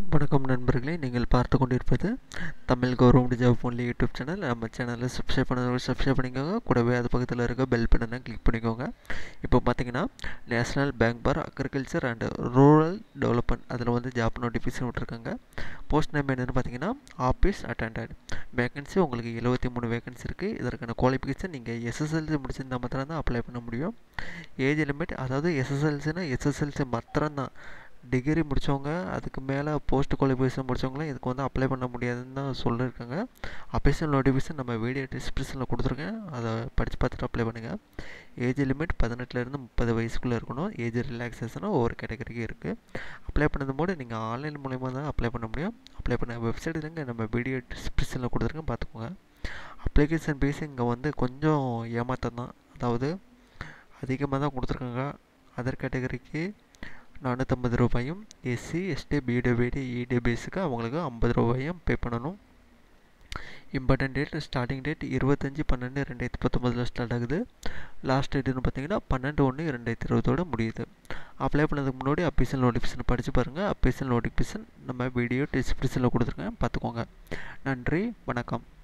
வணக்கம் நண்பர்களே நீங்கள் பார்த்து கொண்டிருப்பது Tamil government job only YouTube channel நம்ம சேனலை சப்ஸ்கிரைப் பண்ண சப்ஸ்கிரைப் பண்ணிக்கோங்க கூடவே அது பக்கத்தில் இருக்க பெல் பட்டனை கிளிக் பண்ணிக்கோங்க இப்போ பார்த்தீங்கன்னா national bank for agriculture and rural development அதில் வந்து ஜாப் நோட்டிஃபிகேஷன் விட்ருக்காங்க போஸ்ட் நேம் என்னென்னு பார்த்தீங்கன்னா ஆஃபீஸ் அட்டண்டட் வேகன்சி உங்களுக்கு எழுபத்தி மூணு வேகன்சி இருக்குது இதற்கான குவாலிஃபிகேஷன் நீங்கள் எஸ்எஸ்எல்சி முடிச்சிருந்தால் மாத்திரம் தான் அப்ளை பண்ண முடியும் ஏஜ் லிமிட் அதாவது எஸ்எஸ்எல்சினா எஸ்எஸ்எல்சி மாத்திரம்தான் டிகிரி முடித்தவங்க அதுக்கு மேலே போஸ்ட் குவாலிஃபிகேஷன் முடித்தவங்களாம் இதுக்கு வந்து அப்ளை பண்ண முடியாதுன்னு தான் சொல்லியிருக்காங்க அஃபிஷியல் நோட்டிஃபிகேஷன் நம்ம வீடியோ டிஸ்கிரிப்ஷனில் கொடுத்துருக்கேன் அதை படித்து பார்த்துட்டு அப்ளை பண்ணுங்கள் ஏஜ் லிமிட் பதினெட்டுலேருந்து முப்பது வயசுக்குள்ளே இருக்கணும் ஏஜ் ரிலாக்ஸேஷனும் ஒவ்வொரு கேட்டகரிக்கு இருக்குது அப்ளை பண்ணது போது நீங்கள் ஆன்லைன் மூலிமா தான் அப்ளை பண்ண முடியும் அப்ளை பண்ண வெப்சைட் தாங்க நம்ம வீடியோ டிஸ்கிரிப்ஷனில் கொடுத்துருக்கேன் பார்த்துக்கோங்க அப்ளிகேஷன் ஃபீஸ் இங்கே வந்து கொஞ்சம் ஏமாற்றம் தான் அதாவது அதிகமாக தான் கொடுத்துருக்காங்க அதர் கேட்டகரிக்கு நானூற்றம்பது ரூபாயும் எஸ்சி எஸ்டி பிடபிடி இடபிஎஸ்க்கு அவங்களுக்கு ஐம்பது ரூபாயும் பே பண்ணணும் இம்பார்ட்டன்ட் டேட் ஸ்டார்டிங் டேட் இருபத்தஞ்சி பன்னெண்டு ரெண்டாயிரத்தி பத்தொம்பதில் ஸ்டார்ட் ஆகுது லாஸ்ட் டேட்டுன்னு பார்த்தீங்கன்னா பன்னெண்டு ஒன்று ரெண்டாயிரத்தி இருபதோட முடியுது அப்ளை பண்ணதுக்கு முன்னாடி அஃபீஷியல் நோட்டிஃபிகேஷன் படித்து பாருங்கள் அஃபீஷியல் நோட்டிஃபிகேஷன் நம்ம வீடியோ டிஸ்கிரிப்ஷனில் கொடுத்துருக்கேன் பார்த்துக்கோங்க நன்றி வணக்கம்